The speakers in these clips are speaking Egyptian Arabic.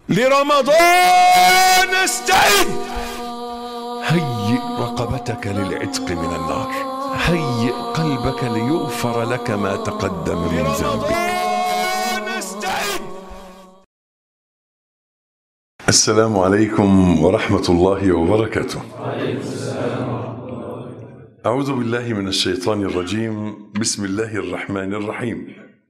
لرمضان استعد هيئ رقبتك للعتق من النار هيئ قلبك ليغفر لك ما تقدم من ذنبك السلام عليكم ورحمة الله وبركاته أعوذ بالله من الشيطان الرجيم بسم الله الرحمن الرحيم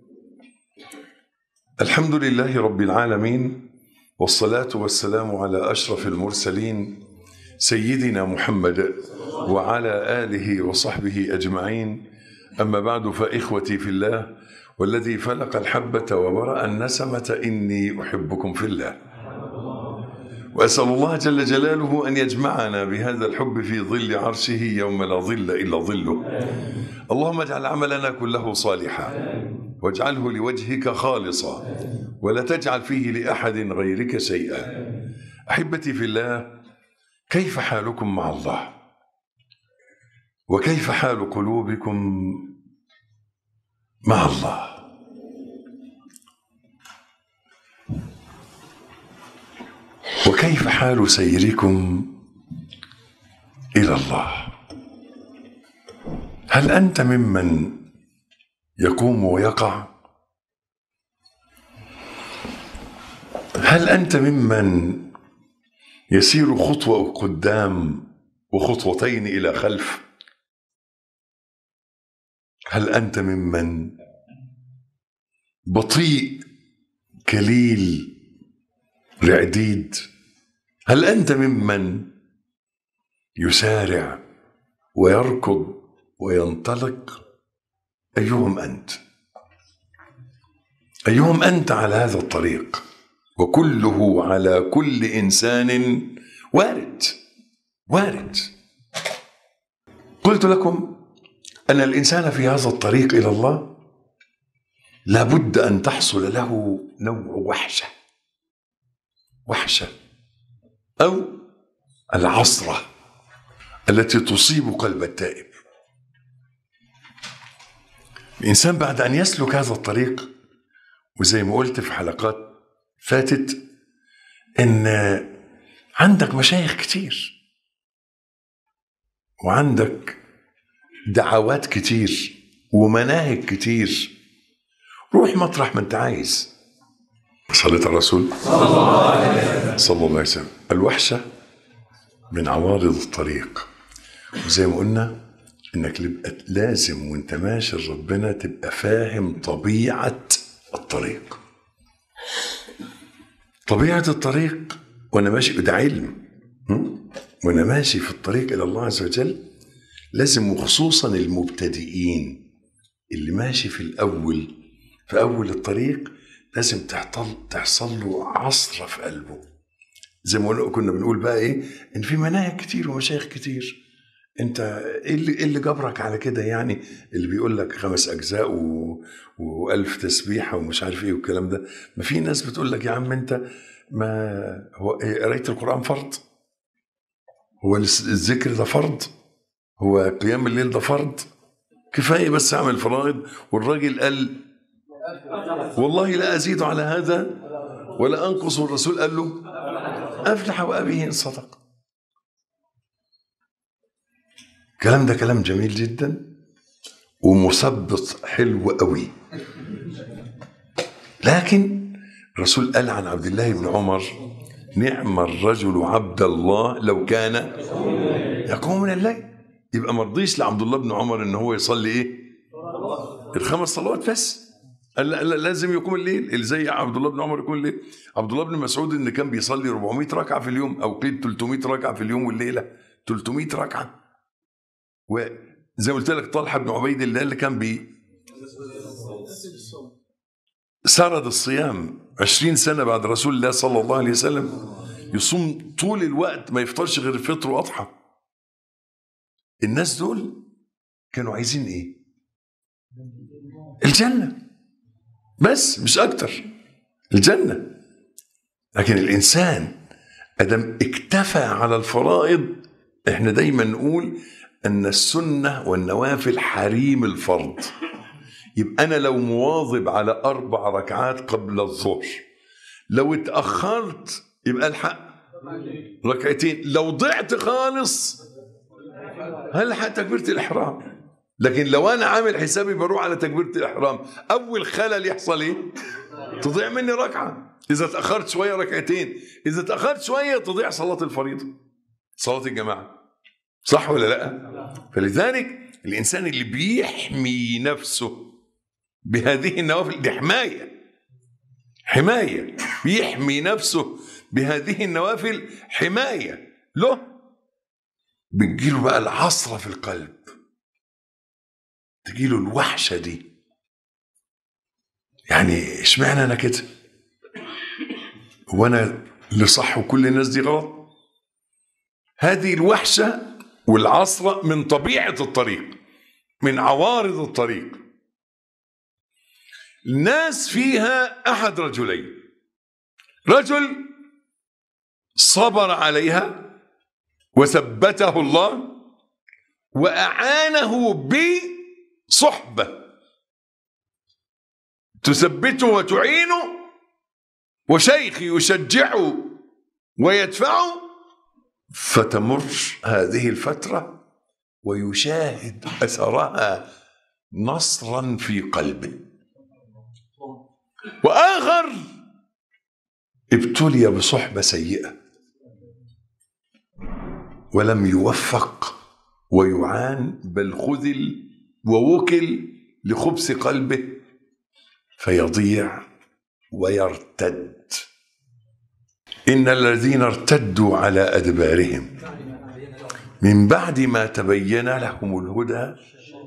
الحمد لله رب العالمين والصلاة والسلام على أشرف المرسلين سيدنا محمد وعلى آله وصحبه أجمعين أما بعد فإخوتي في الله والذي فلق الحبة وبرأ النسمة إني أحبكم في الله وأسأل الله جل جلاله أن يجمعنا بهذا الحب في ظل عرشه يوم لا ظل إلا ظله اللهم اجعل عملنا كله صالحا واجعله لوجهك خالصا ولا تجعل فيه لأحد غيرك شيئا أحبتي في الله كيف حالكم مع الله وكيف حال قلوبكم مع الله وكيف حال سيركم الى الله هل انت ممن يقوم ويقع هل انت ممن يسير خطوه قدام وخطوتين الى خلف هل انت ممن بطيء كليل رعديد هل انت ممن يسارع ويركض وينطلق ايهم انت ايهم انت على هذا الطريق وكله على كل انسان وارد وارد قلت لكم ان الانسان في هذا الطريق الى الله لابد ان تحصل له نوع وحشه وحشه او العصره التي تصيب قلب التائب الانسان بعد ان يسلك هذا الطريق وزي ما قلت في حلقات فاتت ان عندك مشايخ كتير وعندك دعوات كتير ومناهج كتير روح مطرح ما انت عايز صليت على الرسول صلى الله عليه وسلم الوحشة من عوارض الطريق وزي ما قلنا انك لازم وانت ماشي ربنا تبقى فاهم طبيعة الطريق طبيعة الطريق وانا ماشي ده علم وانا ماشي في الطريق الى الله عز وجل لازم وخصوصا المبتدئين اللي ماشي في الاول في اول الطريق لازم تحصل تحصل له عصرة في قلبه زي ما كنا بنقول بقى ايه ان في مناهج كتير ومشايخ كتير انت ايه اللي, إيه اللي جبرك على كده يعني اللي بيقول لك خمس اجزاء و... والف تسبيحه ومش عارف ايه والكلام ده ما في ناس بتقول لك يا عم انت ما هو قرايه القران فرض هو الذكر ده فرض هو قيام الليل ده فرض كفايه بس اعمل فرائض والراجل قال والله لا أزيد على هذا ولا أنقص الرسول قال له أفلح وأبيه إن صدق الكلام ده كلام جميل جدا ومثبط حلو قوي لكن الرسول قال عن عبد الله بن عمر نعم الرجل عبد الله لو كان يقوم من الليل يبقى ما رضيش لعبد الله بن عمر ان هو يصلي ايه الخمس صلوات بس قال لا, لا لازم يقوم الليل اللي زي عبد الله بن عمر يكون الليل عبد الله بن مسعود ان كان بيصلي 400 ركعه في اليوم او قيل 300 ركعه في اليوم والليله 300 ركعه وزي ما قلت لك طلحه بن عبيد الله اللي كان بي سرد الصيام 20 سنه بعد رسول الله صلى الله عليه وسلم يصوم طول الوقت ما يفطرش غير الفطر واضحى الناس دول كانوا عايزين ايه الجنه بس مش اكتر الجنه لكن الانسان ادم اكتفى على الفرائض احنا دايما نقول ان السنه والنوافل حريم الفرض يبقى انا لو مواظب على اربع ركعات قبل الظهر لو اتأخرت يبقى الحق ركعتين لو ضعت خالص هلحق تكبيرة الإحرام لكن لو أنا عامل حسابي بروح على تكبيرة الإحرام أول خلل يحصل إيه؟ تضيع مني ركعة إذا تأخرت شوية ركعتين إذا تأخرت شوية تضيع صلاة الفريضة صلاة الجماعة صح ولا لا فلذلك الإنسان اللي بيحمي نفسه بهذه النوافل دي حماية حماية بيحمي نفسه بهذه النوافل حماية له بتجيله بقى العصرة في القلب تجيله الوحشة دي يعني اشمعنى انا كده هو انا اللي صح وكل الناس دي غلط هذه الوحشة والعصرة من طبيعة الطريق من عوارض الطريق الناس فيها أحد رجلين رجل صبر عليها وثبته الله وأعانه بصحبة تثبته وتعينه وشيخ يشجعه ويدفعه فتمر هذه الفترة ويشاهد أثرها نصرا في قلبه وآخر ابتلي بصحبة سيئة ولم يوفق ويعان بل خذل ووكل لخبث قلبه فيضيع ويرتد إن الذين ارتدوا على أدبارهم من بعد ما تبين لهم الهدى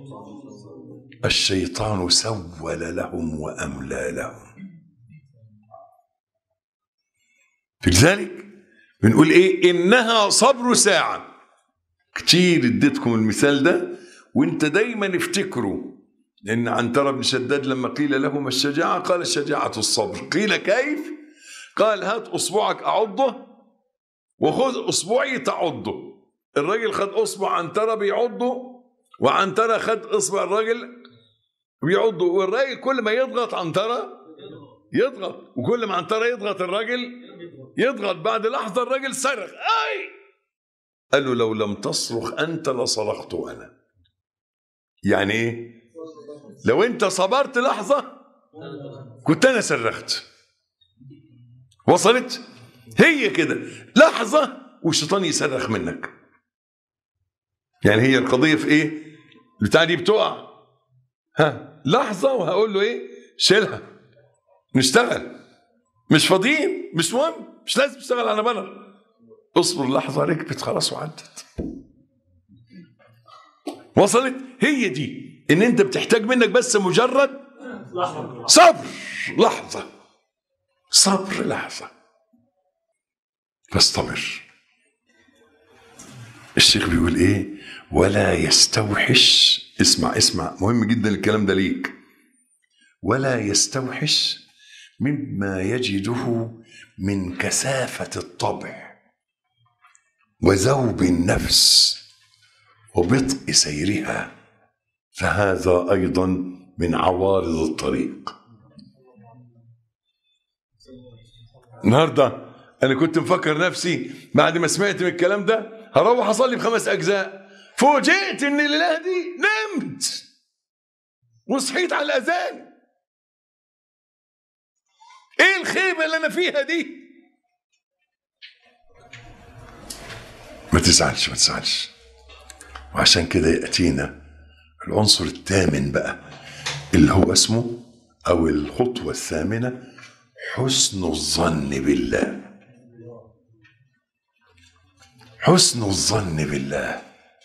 الشيطان سول لهم وأملى لهم لذلك بنقول ايه انها صبر ساعة كتير اديتكم المثال ده وانت دايما افتكروا لان عنترة بن شداد لما قيل له ما الشجاعة قال الشجاعة الصبر قيل كيف قال هات اصبعك اعضه وخذ اصبعي تعضه الراجل خد اصبع عنترة بيعضه وعنترة خد اصبع الراجل بيعضه والراجل كل ما يضغط عنترة يضغط وكل ما عنترة يضغط الراجل يضغط بعد لحظة الراجل صرخ أي قال له لو لم تصرخ أنت لصرخت أنا يعني إيه لو أنت صبرت لحظة كنت أنا صرخت وصلت هي كده لحظة والشيطان يصرخ منك يعني هي القضية في إيه بتاع دي بتقع ها لحظة وهقول له إيه شيلها نشتغل مش فاضيين مش مهم مش لازم تشتغل على بلد اصبر لحظة ركبت خلاص وعدت وصلت هي دي ان انت بتحتاج منك بس مجرد صبر لحظة صبر لحظة فاستمر الشيخ بيقول ايه ولا يستوحش اسمع اسمع مهم جدا الكلام ده ليك ولا يستوحش مما يجده من كثافة الطبع وذوب النفس وبطء سيرها فهذا أيضا من عوارض الطريق النهاردة أنا كنت مفكر نفسي بعد ما سمعت من الكلام ده هروح أصلي بخمس أجزاء فوجئت إن الليلة دي نمت وصحيت على الأذان ايه الخيبه اللي انا فيها دي ما تزعلش ما تزعلش وعشان كده ياتينا العنصر الثامن بقى اللي هو اسمه او الخطوه الثامنه حسن الظن بالله حسن الظن بالله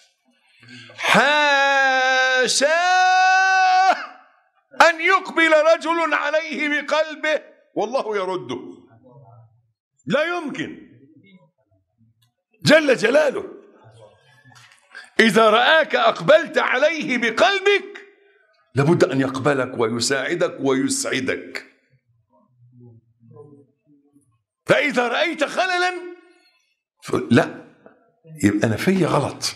حاشاه ان يقبل رجل عليه بقلبه والله يرده لا يمكن جل جلاله إذا رآك أقبلت عليه بقلبك لابد أن يقبلك ويساعدك ويسعدك فإذا رأيت خللا لا يبقى أنا فيا غلط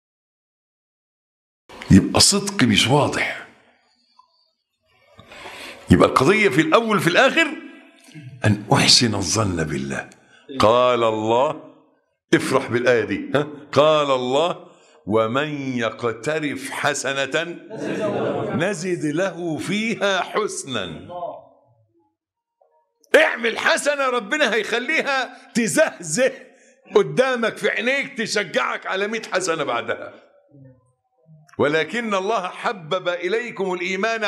يبقى صدقي مش واضح يبقى القضية في الأول في الآخر أن أحسن الظن بالله قال الله افرح بالآية دي ها؟ قال الله ومن يقترف حسنة نزد له فيها حسنا اعمل حسنة ربنا هيخليها تزهزه قدامك في عينيك تشجعك على مئة حسنة بعدها ولكن الله حبب إليكم الإيمان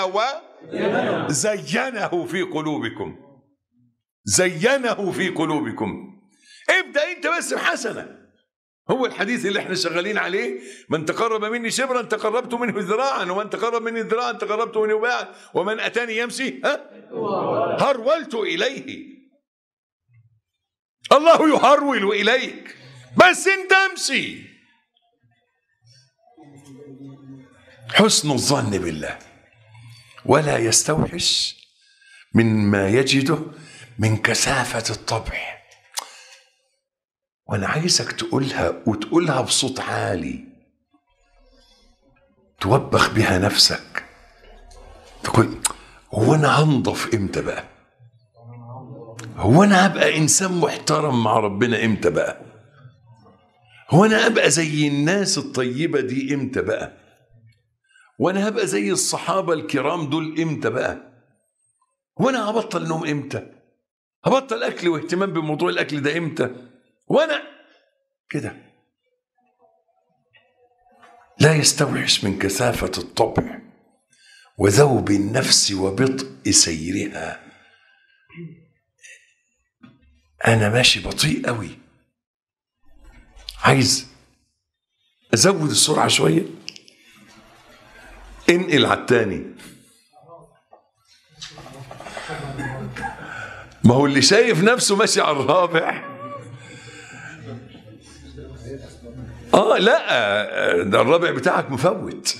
وزينه في قلوبكم زينه في قلوبكم ابدأ انت بس بحسنة هو الحديث اللي احنا شغالين عليه من تقرب مني شبرا تقربت منه ذراعا ومن تقرب مني ذراعا تقربت منه باعا ومن اتاني يمشي ها هرولت اليه الله يهرول اليك بس انت امشي حسن الظن بالله ولا يستوحش مما يجده من كثافة الطبع وانا عايزك تقولها وتقولها بصوت عالي توبخ بها نفسك تقول هو انا هنضف امتى بقى هو انا هبقى انسان محترم مع ربنا امتى بقى هو انا ابقى زي الناس الطيبه دي امتى بقى وانا هبقى زي الصحابه الكرام دول امتى بقى وانا هبطل نوم امتى هبطل اكل واهتمام بموضوع الاكل ده امتى وانا كده لا يستوحش من كثافه الطبع وذوب النفس وبطء سيرها انا ماشي بطيء قوي عايز ازود السرعه شويه انقل على التاني ما هو اللي شايف نفسه ماشي على الرابع اه لا ده الرابع بتاعك مفوت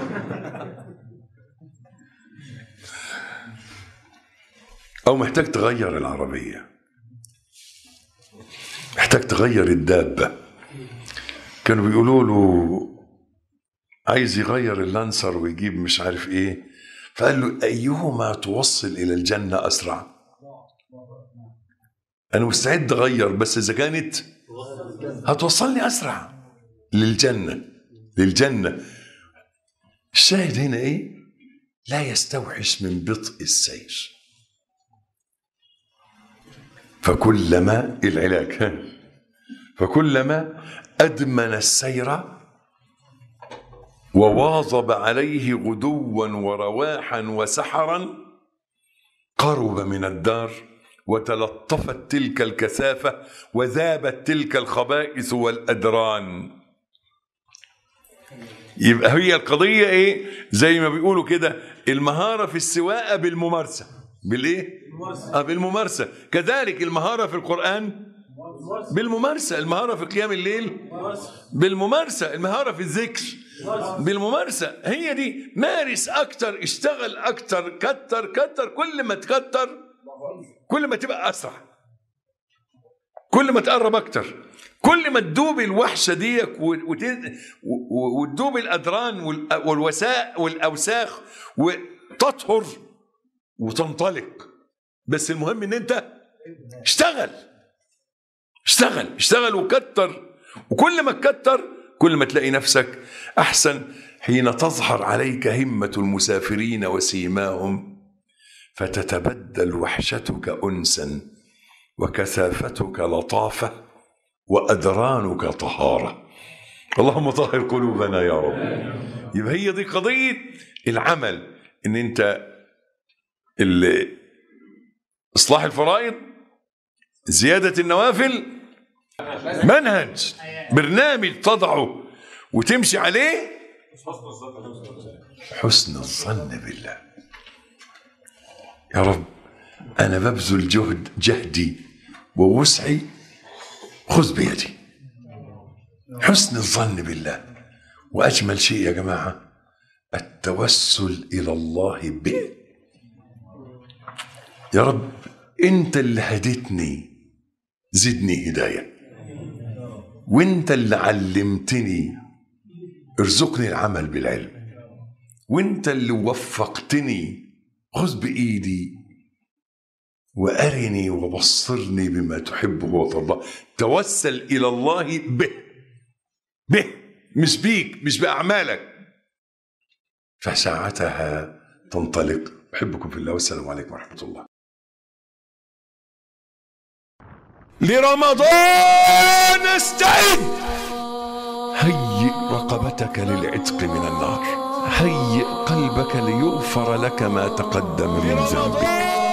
او محتاج تغير العربيه محتاج تغير الدابه كانوا بيقولوا له عايز يغير اللانسر ويجيب مش عارف ايه فقال له ايهما توصل الى الجنه اسرع انا مستعد اغير بس اذا كانت هتوصلني اسرع للجنه للجنه الشاهد هنا ايه لا يستوحش من بطء السير فكلما العلاج فكلما ادمن السير وواظب عليه غدوا ورواحا وسحرا قرب من الدار وتلطفت تلك الكثافه وذابت تلك الخبائث والادران يبقى هي القضيه ايه زي ما بيقولوا كده المهاره في السواقه بالممارسه بالايه آه بالممارسه كذلك المهاره في القران بالممارسه المهاره في قيام الليل بالممارسه المهاره في الذكر بالممارسه هي دي مارس اكتر اشتغل اكتر كتر كتر كل ما تكتر كل ما تبقى اسرع كل ما تقرب اكتر كل ما تدوب الوحشه ديك وتدوب الادران والوساء والاوساخ وتطهر وتنطلق بس المهم ان انت اشتغل اشتغل اشتغل وكتر وكل ما تكتر كل ما تلاقي نفسك احسن حين تظهر عليك همه المسافرين وسيماهم فتتبدل وحشتك انسا وكثافتك لطافه وادرانك طهاره اللهم طهر قلوبنا يا رب يبقى هي دي قضيه العمل ان انت اصلاح الفرائض زياده النوافل منهج برنامج تضعه وتمشي عليه حسن الظن بالله يا رب انا ببذل جهد جهدي ووسعي خذ بيدي حسن الظن بالله واجمل شيء يا جماعه التوسل الى الله به يا رب انت اللي هديتني زدني هدايه وانت اللي علمتني ارزقني العمل بالعلم وانت اللي وفقتني خذ بايدي وارني وبصرني بما تحبه وترضاه توسل الى الله به به مش بيك مش باعمالك فساعتها تنطلق احبكم في الله والسلام عليكم ورحمه الله لرمضان استعد هيئ رقبتك للعتق من النار هيئ قلبك ليغفر لك ما تقدم من ذنبك